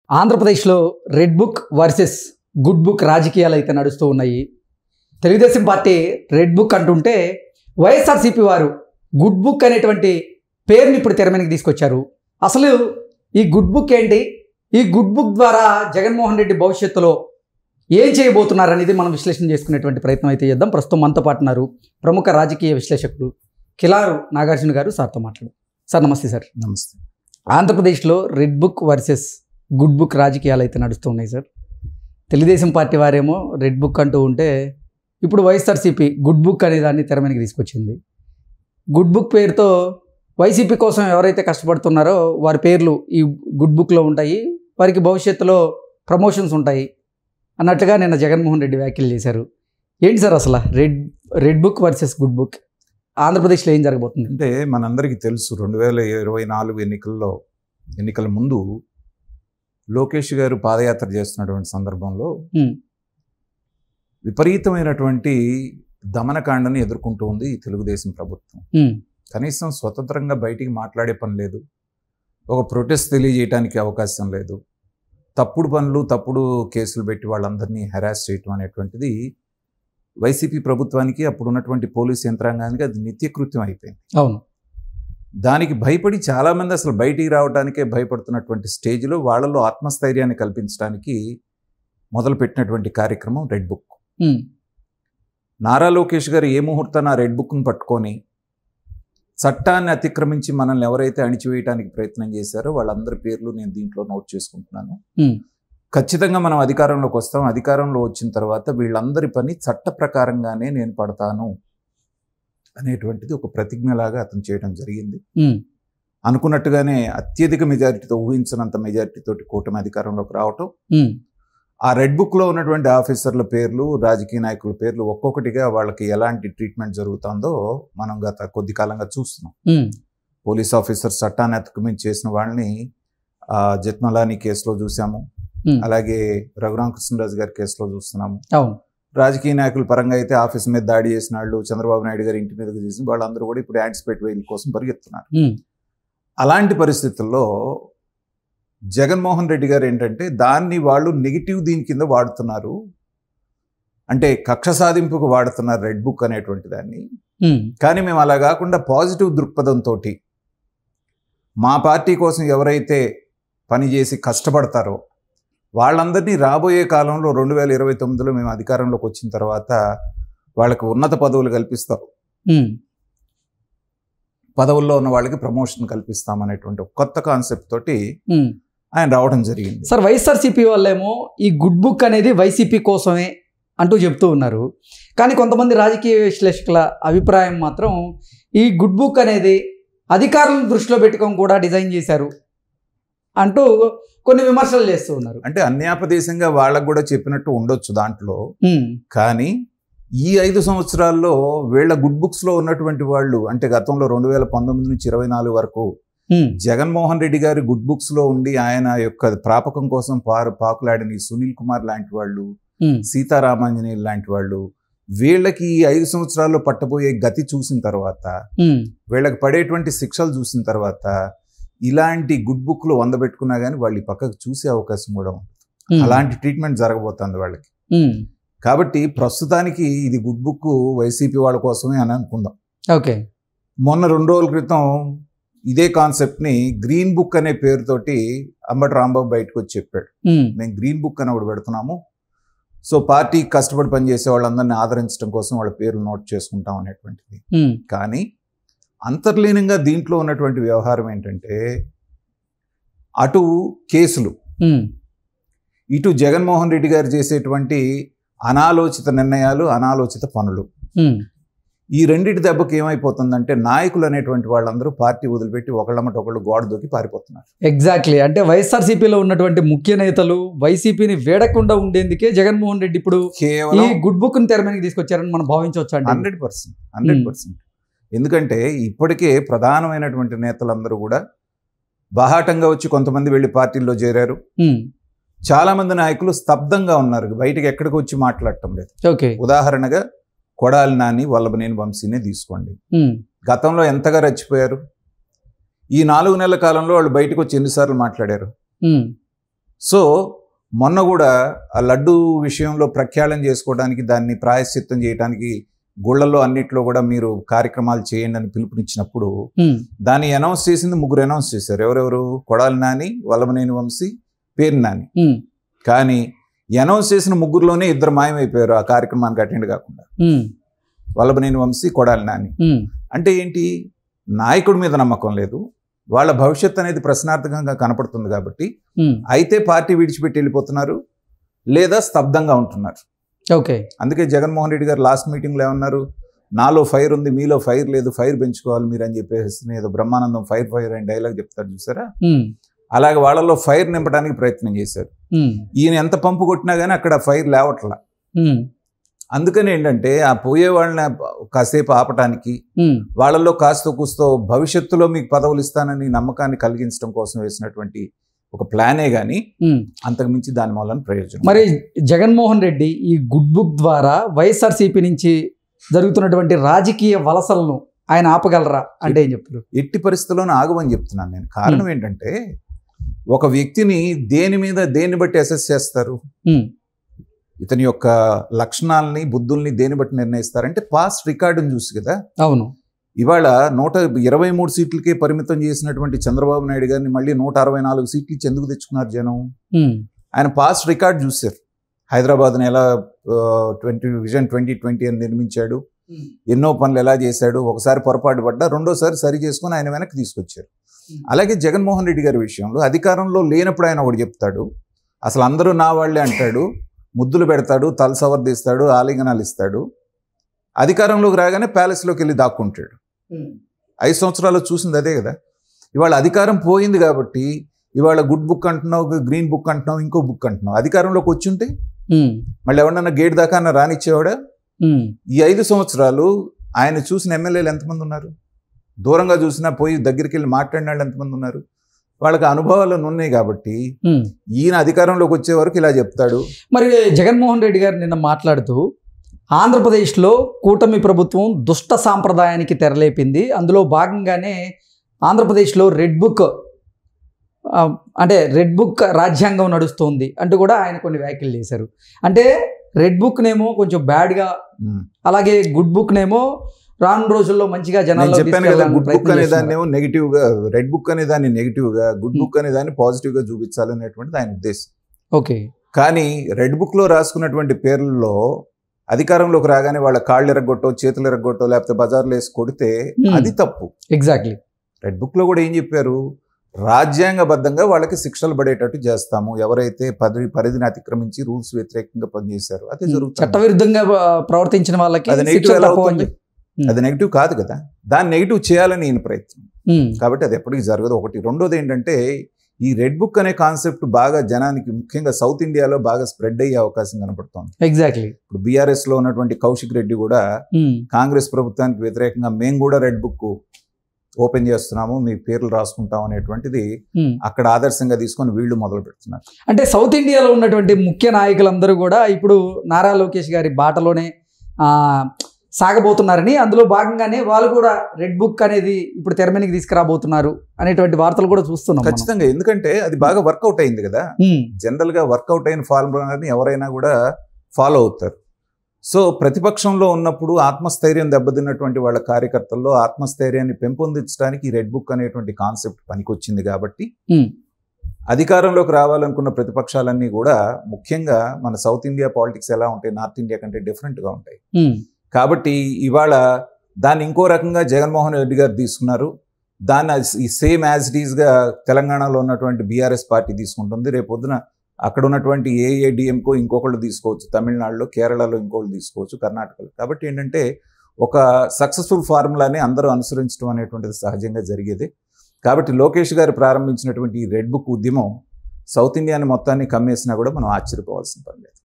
ఆంధ్రప్రదేశ్లో red book versus good book రాజకీయాలు అయితే నడుస్తూ ఉన్నాయి తెలుగుదేశం పార్టీ రెడ్ బుక్ అంటుంటే వైఎస్ఆర్సీపీ వారు గుడ్ బుక్ అనేటువంటి పేరుని ఇప్పుడు తెర మీదకి తీసుకొచ్చారు అసలు ఈ గుడ్ బుక్ ఏంటి ఈ గుడ్ బుక్ ద్వారా జగన్మోహన్ రెడ్డి భవిష్యత్తులో ఏం చేయబోతున్నారు అనేది మనం విశ్లేషణ చేసుకునేటువంటి ప్రయత్నం అయితే చేద్దాం ప్రస్తుతం మనతో పాటు ఉన్నారు ప్రముఖ రాజకీయ విశ్లేషకుడు కిలారు నాగార్జున గారు సార్తో మాట్లాడు సార్ నమస్తే సార్ నమస్తే ఆంధ్రప్రదేశ్లో red book versus good book రాజకీయాలు అయితే నడుస్తున్నాయి సార్ తెలుగుదేశం పార్టీ వారేమో రెడ్ బుక్ అంటూ ఉంటే ఇప్పుడు వైఎస్ఆర్సీపీ గుడ్ బుక్ అనే దాన్ని తెర మీదకి తీసుకొచ్చింది గుడ్ బుక్ పేరుతో వైసీపీ కోసం ఎవరైతే కష్టపడుతున్నారో వారి పేర్లు ఈ గుడ్ బుక్లో ఉంటాయి వారికి భవిష్యత్తులో ప్రమోషన్స్ ఉంటాయి అన్నట్టుగా నిన్న జగన్మోహన్ రెడ్డి వ్యాఖ్యలు చేశారు ఏంటి సార్ అసలు red red book versus good book ఆంధ్రప్రదేశ్లో ఏం జరగబోతుంది అంటే మనందరికీ తెలుసు రెండు వేల ఇరవై నాలుగు ఎన్నికల్లో ఎన్నికల ముందు లోకేష్ గారు పాదయాత్ర చేస్తున్నటువంటి సందర్భంలో Hmm. విపరీతమైనటువంటి దమనకాండని ఎదుర్కొంటూ ఉంది ఈ తెలుగుదేశం ప్రభుత్వం ఉమ్, కనీసం స్వతంత్రంగా బయటికి మాట్లాడే పని లేదు ఒక ప్రొటెస్ట్ తెలియజేయడానికి అవకాశం లేదు తప్పుడు పనులు తప్పుడు కేసులు పెట్టి వాళ్ళందరినీ హెరాస్ చేయటం అనేటువంటిది వైసీపీ ప్రభుత్వానికి అప్పుడు ఉన్నటువంటి పోలీస్ యంత్రాంగానికి అది నిత్యకృత్యం అయిపోయింది అవును దానికి భయపడి చాలామంది అసలు బయటికి రావడానికే భయపడుతున్నటువంటి స్టేజ్లో వాళ్ళలో ఆత్మస్థైర్యాన్ని కల్పించడానికి మొదలుపెట్టినటువంటి కార్యక్రమం రెడ్ బుక్ ఉమ్, నారా లోకేష్ గారు ఏ ముహూర్తాన ఆ రెడ్ బుక్ను పట్టుకొని చట్టాన్ని అతిక్రమించి మనల్ని ఎవరైతే అణిచివేయడానికి ప్రయత్నం చేశారో వాళ్ళందరి పేర్లు నేను దీంట్లో నోట్ చేసుకుంటున్నాను Hmm. ఖచ్చితంగా మనం అధికారంలోకి వస్తాం అధికారంలో వచ్చిన తర్వాత వీళ్ళందరి పని చట్ట ప్రకారంగానే నేను పడతాను అనేటువంటిది ఒక ప్రతిజ్ఞలాగా అతను చేయడం జరిగింది ఉమ్, అనుకున్నట్టుగానే అత్యధిక మెజారిటీతో ఊహించినంత మెజారిటీతోటి కూటమి అధికారంలోకి రావటం ఉమ్, ఆ రెడ్ బుక్లో ఉన్నటువంటి ఆఫీసర్ల పేర్లు రాజకీయ నాయకుల పేర్లు ఒక్కొక్కటిగా వాళ్ళకి ఎలాంటి ట్రీట్మెంట్ జరుగుతుందో మనం గత కొద్ది కాలంగా చూస్తున్నాం ఉమ్, పోలీస్ ఆఫీసర్ చట్టాన్ని అతిక్రమించి చేసిన వాళ్ళని ఆ, జత్మలాని కేసులో చూసాము ఉమ్, అలాగే రఘురామ కృష్ణరాజు గారి కేసులో చూస్తున్నాము అవును రాజకీయ నాయకుల పరంగా అయితే ఆఫీస్ మీద దాడి చేసిన వాళ్ళు చంద్రబాబు నాయుడు గారి ఇంటి మీదకి చేసిన వాళ్ళందరూ కూడా ఇప్పుడు యాంటిసిపేట్ వెయిల్ కోసం పరిగెత్తున్నారు ఉమ్, అలాంటి పరిస్థితుల్లో జగన్మోహన్ రెడ్డి గారు ఏంటంటే దాన్ని వాళ్ళు నెగిటివ్ దీని కింద వాడుతున్నారు అంటే కక్ష సాధింపుకు వాడుతున్నారు రెడ్ బుక్ అనేటువంటి దాన్ని ఉమ్, కానీ మేము అలా కాకుండా పాజిటివ్ దృక్పథంతో మా పార్టీ కోసం ఎవరైతే పనిచేసి కష్టపడతారో వాళ్ళందరినీ రాబోయే కాలంలో రెండు వేల ఇరవై తొమ్మిదిలో మేము అధికారంలోకి వచ్చిన తర్వాత వాళ్ళకి ఉన్నత పదవులు కల్పిస్తాం ఉమ్, పదవుల్లో ఉన్న వాళ్ళకి ప్రమోషన్ కల్పిస్తాం అనేటువంటి ఒక కొత్త కాన్సెప్ట్ తోటి ఉమ్. ఆయన రావడం జరిగింది సార్ వైఎస్ఆర్సీపీ వాళ్ళేమో ఈ గుడ్ బుక్ అనేది వైసీపీ కోసమే అంటూ చెప్తూ ఉన్నారు కానీ కొంతమంది రాజకీయ విశ్లేషకుల అభిప్రాయం మాత్రం ఈ గుడ్ బుక్ అనేది అధికారులను దృష్టిలో పెట్టుకొని కూడా డిజైన్ చేశారు అంటూ కొన్ని విమర్శలు చేస్తూ ఉన్నారు అంటే అన్యాపదేశంగా వాళ్ళకు కూడా చెప్పినట్టు ఉండొచ్చు దాంట్లో ఉమ్, కానీ ఈ ఐదు సంవత్సరాల్లో వీళ్ళ గుడ్ బుక్స్లో ఉన్నటువంటి వాళ్ళు అంటే గతంలో రెండు వేల పంతొమ్మిది నుంచి ఇరవై నాలుగు వరకు ఉమ్, జగన్మోహన్ రెడ్డి గారి గుడ్ బుక్స్లో ఉండి ఆయన యొక్క ప్రాపకం కోసం పారు పాకులాడిన ఈ సునీల్ కుమార్ లాంటి వాళ్ళు ఉమ్, సీతారామాంజనేయులు లాంటి వాళ్ళు వీళ్ళకి ఈ ఐదు సంవత్సరాల్లో పట్టబోయే గతి చూసిన తర్వాత ఉమ్, వీళ్ళకి పడేటువంటి శిక్షలు చూసిన తర్వాత ఇలాంటి గుడ్ బుక్లు వందబెట్టుకున్నా కానీ వాళ్ళు ఈ పక్కకు చూసే అవకాశం కూడా ఉంది ఉమ్, అలాంటి ట్రీట్మెంట్ జరగబోతుంది వాళ్ళకి ఉమ్, కాబట్టి ప్రస్తుతానికి ఇది గుడ్ బుక్ వైసీపీ వాళ్ళ కోసమే అని అనుకుందాం ఓకే మొన్న రెండు రోజుల క్రితం ఇదే కాన్సెప్ట్ని గ్రీన్ బుక్ అనే పేరుతోటి అంబటి రాంబాబు బయటకు వచ్చి చెప్పాడు ఉమ్, మేము గ్రీన్ బుక్ అని ఒకటి పెడుతున్నాము సో పార్టీ కష్టపడి పనిచేసే వాళ్ళందరినీ ఆదరించడం కోసం వాళ్ళ పేర్లు నోట్ చేసుకుంటాం అనేటువంటిది ఉమ్, కానీ అంతర్లీనంగా దీంట్లో ఉన్నటువంటి వ్యవహారం ఏంటంటే అటు కేసులు ఉమ్, ఇటు జగన్మోహన్ రెడ్డి గారు చేసేటువంటి అనాలోచిత నిర్ణయాలు అనాలోచిత పనులు ఉమ్, ఈ రెండింటి దెబ్బకి ఏమైపోతుందంటే నాయకులు అనేటువంటి వాళ్ళందరూ పార్టీ వదిలిపెట్టి ఒకళ్ళమట ఒకళ్ళు గోడ దూకి పారిపోతున్నారు ఎగ్జాక్ట్లీ అంటే వైఎస్ఆర్సీపీలో ఉన్నటువంటి ముఖ్య నేతలు వైసీపీని వేడకుండా ఉండేందుకే జగన్మోహన్ రెడ్డి ఇప్పుడు ఈ కేవలం గుడ్ బుక్ ని తెర మీదకి తీసుకొచ్చారని మనం భావించవచ్చు అండి హండ్రెడ్ పర్సెంట్ హండ్రెడ్ పర్సెంట్ ఎందుకంటే ఇప్పటికే ప్రధానమైనటువంటి నేతలందరూ కూడా బాహాటంగా వచ్చి కొంతమంది వెళ్ళి పార్టీల్లో చేరారు ఉమ్, చాలా మంది నాయకులు స్తబ్దంగా ఉన్నారు బయటికి ఎక్కడికి వచ్చి మాట్లాడటం లేదు ఓకే ఉదాహరణగా కొడాలి నాని వల్లభనేని వంశీనే తీసుకోండి ఉమ్, గతంలో ఎంతగా రెచ్చిపోయారు ఈ నాలుగు నెలల కాలంలో వాళ్ళు బయటకు వచ్చి ఎన్నిసార్లు మాట్లాడారు ఉమ్, సో మొన్న కూడా ఆ లడ్డు విషయంలో ప్రఖ్యాళన చేసుకోవడానికి దాన్ని ప్రాయశ్చిత్తం చేయడానికి గుళ్ళల్లో అన్నిట్లో కూడా మీరు కార్యక్రమాలు చేయండి అని పిలుపునిచ్చినప్పుడు ఉమ్, దాన్ని అనౌన్స్ చేసింది ముగ్గురు అనౌన్స్ చేశారు ఎవరెవరు కొడాలి నాని వల్లభనేని వంశీ పేరు నాని ఉమ్, కానీ అనౌన్స్ చేసిన ముగ్గురులోనే ఇద్దరు మాయమైపోయారు ఆ కార్యక్రమానికి అటెండ్ కాకుండా ఉమ్, వల్లభనేని వంశీ కొడాలి నాని ఉమ్, అంటే ఏంటి నాయకుడి మీద నమ్మకం లేదు వాళ్ళ భవిష్యత్ అనేది ప్రశ్నార్థకంగా కనపడుతుంది కాబట్టి ఉమ్, అయితే పార్టీ విడిచిపెట్టి వెళ్ళిపోతున్నారు లేదా స్తబ్దంగా ఉంటున్నారు ఓకే అందుకే జగన్మోహన్ రెడ్డి గారు లాస్ట్ మీటింగ్లో ఏమన్నారు నాలో ఫైర్ ఉంది మీలో ఫైర్ లేదు ఫైర్ పెంచుకోవాలి మీరు అని చెప్పేసి ఏదో బ్రహ్మానందం ఫైర్ ఫైర్ అని డైలాగ్ చెప్తారు చూసారా ఉమ్, అలాగే వాళ్ళలో ఫైర్ నింపడానికి ప్రయత్నం చేశారు ఉమ్, ఈయన ఎంత పంపు కొట్టినా కానీ అక్కడ ఫైర్ లేవట్లా ఉమ్, అందుకని ఏంటంటే ఆ పోయే వాళ్ళని కాసేపు ఆపటానికి ఉమ్, వాళ్ళల్లో కాస్త కూస్తో భవిష్యత్తులో మీకు పదవులు ఇస్తానని నమ్మకాన్ని కలిగించడం కోసం వేసినటువంటి ఒక ప్లానే కానీ ఉమ్. అంతకు మించి దాని వలన ప్రయోజనం మరి జగన్మోహన్ రెడ్డి ఈ గుడ్ బుక్ ద్వారా వైఎస్ఆర్సీపీ నుంచి జరుగుతున్నటువంటి రాజకీయ వలసలను ఆయన ఆపగలరా అంటే ఏం చెప్తారు ఎట్టి పరిస్థితుల్లోనూ ఆగమని చెప్తున్నాను నేను కారణం ఏంటంటే ఒక వ్యక్తిని దేని మీద దేన్ని బట్టి అసెస్ చేస్తారు ఉమ్, ఇతని యొక్క లక్షణాలని బుద్ధుల్ని దేని బట్టి నిర్ణయిస్తారంటే పాస్ట్ రికార్డుని చూసి కదా అవును ఇవాళ నూట ఇరవై మూడు సీట్లకే పరిమితం చేసినటువంటి చంద్రబాబు నాయుడు గారిని మళ్ళీ నూట అరవై నాలుగు సీట్లు ఇచ్చి ఎందుకు తెచ్చుకున్నారు జనం ఉమ్, ఆయన పాస్ట్ రికార్డ్ చూశారు హైదరాబాద్ని ఎలా ట్వంటీ విజన్ ట్వంటీ ట్వంటీ అని నిర్మించాడు ఎన్నో పనులు ఎలా చేశాడు ఒకసారి పొరపాటు పడ్డా రెండోసారి సరి చేసుకుని ఆయన వెనక్కి తీసుకొచ్చారు అలాగే జగన్మోహన్ రెడ్డి గారి విషయంలో అధికారంలో లేనప్పుడు ఆయన ఒకటి చెప్తాడు అసలు అందరూ నా వాళ్ళే అంటాడు ముద్దులు పెడతాడు తల సవర్దిస్తాడు ఆలింగనాలు ఇస్తాడు అధికారంలోకి రాగానే ప్యాలెస్లోకి వెళ్ళి దాక్కుంటాడు ఉమ్, ఐదు సంవత్సరాలు చూసింది అదే కదా ఇవాళ అధికారం పోయింది కాబట్టి ఇవాళ గుడ్ బుక్ అంటున్నావు గ్రీన్ బుక్ అంటున్నావు ఇంకో బుక్ అంటున్నావు అధికారంలోకి వచ్చి ఉంటే ఉమ్, మళ్ళీ ఎవరన్నా గేట్ దాకా అన్న రానిచ్చేవాడా ఉమ్, ఈ ఐదు సంవత్సరాలు ఆయన చూసిన ఎమ్మెల్యేలు ఎంతమంది ఉన్నారు దూరంగా చూసినా పోయి దగ్గరికి వెళ్ళి మాట్లాడిన వాళ్ళు ఎంతమంది ఉన్నారు వాళ్ళకి అనుభవాలు ఉన్నాయి కాబట్టి ఉమ్. ఈయన అధికారంలోకి వచ్చే వరకు ఇలా చెప్తాడు మరి జగన్మోహన్ రెడ్డి గారు నిన్న మాట్లాడుతూ ఆంధ్రప్రదేశ్లో కూటమి ప్రభుత్వం దుష్ట సాంప్రదాయానికి తెరలేపింది అందులో భాగంగానే ఆంధ్రప్రదేశ్లో రెడ్ బుక్ ఆ, అంటే రెడ్ బుక్ రాజ్యాంగం నడుస్తోంది అంటూ కూడా ఆయన కొన్ని వ్యాఖ్యలు చేశారు అంటే రెడ్ బుక్నేమో కొంచెం బ్యాడ్గా ఉమ్. అలాగే గుడ్ బుక్నేమో రాను రోజుల్లో మంచిగా నేను జనాల్లో చెప్పాను కదా తీసుకెళ్ళాలని గుడ్ బుక్ ప్రయత్నం అనే చేస్తున్నారు. దాన్ని ఏమో నెగిటివ్ గా రెడ్ బుక్ అనే దాన్ని నెగిటివ్ గా గుడ్ బుక్ అనే దాన్ని పాజిటివ్ గా చూపించాలనేటువంటిది ఆయన ఉద్దేశం ఓకే కానీ రెడ్ బుక్ లో రాసుకున్నటువంటి పేర్లలో అధికారంలోకి రాగానే వాళ్ళ కాళ్ళు ఎరగొట్టో చేతులు ఎరగొట్టో లేకపోతే బజార్లో వేసి కొడితే Hmm. అది తప్పు ఎగ్జాక్ట్లీ రెడ్ బుక్ లో కూడా ఏం చెప్పారు రాజ్యాంగబద్ధంగా వాళ్ళకి శిక్షలు పడేటట్టు చేస్తాము ఎవరైతే పది పరిధిని అతిక్రమించి రూల్స్ వ్యతిరేకంగా పనిచేశారు అదే జరుగుతుంది చట్టవిరుద్ధంగా ఆ, ప్రవర్తించిన వాళ్ళకి అది నెగిటివ్ శిక్షలు ఎలా తక్కువ అని అవుతుంది చెప్పి. అది నెగిటివ్ కాదు కదా దాన్ని నెగిటివ్ చేయాలని ఈయన ప్రయత్నం ఉమ్, కాబట్టి అది ఎప్పటికీ జరగదు ఒకటి రెండోది ఏంటంటే ఈ రెడ్ బుక్ అనే కాన్సెప్ట్ బాగా జనానికి ముఖ్యంగా సౌత్ ఇండియాలో బాగా స్ప్రెడ్ అయ్యే అవకాశం కనపడుతోంది ఎగ్జాక్ట్లీ ఇప్పుడు బీఆర్ఎస్ లో ఉన్నటువంటి కౌశిక్ రెడ్డి కూడా ఉమ్, కాంగ్రెస్ ప్రభుత్వానికి వ్యతిరేకంగా మేము కూడా రెడ్ బుక్ ఓపెన్ చేస్తున్నాము మీ పేర్లు రాసుకుంటాం అనేటువంటిది ఉమ్. అక్కడ ఆదర్శంగా తీసుకొని వీళ్ళు మొదలు పెడుతున్నారు అంటే సౌత్ ఇండియాలో ఉన్నటువంటి ముఖ్య నాయకులందరూ కూడా ఇప్పుడు నారా లోకేష్ గారి బాటలోనే ఆ, సాగబోతున్నారని అందులో భాగంగానే వాళ్ళు కూడా రెడ్ బుక్ అనేది ఇప్పుడు తెర మీదకి తీసుకురాబోతున్నారు అనేటువంటి వార్తలు కూడా చూస్తున్నాం మనం. ఖచ్చితంగా ఎందుకంటే అది బాగా వర్కౌట్ అయింది కదా ఉమ్, జనరల్ గా వర్కౌట్ అయిన ఫార్ములాని ఎవరైనా కూడా ఫాలో అవుతారు సో ప్రతిపక్షంలో ఉన్నప్పుడు ఆత్మస్థైర్యం దెబ్బతిన్నటువంటి వాళ్ళ కార్యకర్తల్లో ఆత్మస్థైర్యాన్ని పెంపొందించడానికి ఈ రెడ్ బుక్ అనేటువంటి కాన్సెప్ట్ పనికొచ్చింది కాబట్టి ఉమ్, అధికారంలోకి రావాలనుకున్న ప్రతిపక్షాలన్నీ కూడా ముఖ్యంగా మన సౌత్ ఇండియా పాలిటిక్స్ ఎలా ఉంటాయి నార్త్ ఇండియా కంటే డిఫరెంట్గా ఉంటాయి ఉమ్, కాబట్టి ఇవాళ దాన్ని ఇంకో రకంగా జగన్మోహన్ రెడ్డి గారు తీసుకున్నారు దాన్ని as- ఈ సేమ్ యాజ్ ఇట్ ఈస్గా తెలంగాణలో ఉన్నటువంటి బీఆర్ఎస్ పార్టీ తీసుకుంటుంది రేపు పొద్దున అక్కడ ఉన్నటువంటి ఏఏడిఎంకో ఇంకొకళ్ళు తీసుకోవచ్చు తమిళనాడులో కేరళలో ఇంకొకళ్ళు తీసుకోవచ్చు కర్ణాటకలో కాబట్టి ఏంటంటే ఒక సక్సెస్ఫుల్ ఫార్ములాని అందరూ అనుసరించడం అనేటువంటిది సహజంగా జరిగేది కాబట్టి లోకేష్ గారు ప్రారంభించినటువంటి ఈ రెడ్ బుక్ ఉద్యమం సౌత్ ఇండియాని మొత్తాన్ని కమ్మేసినా కూడా మనం ఆశ్చర్యపోవాల్సిన పని లేదు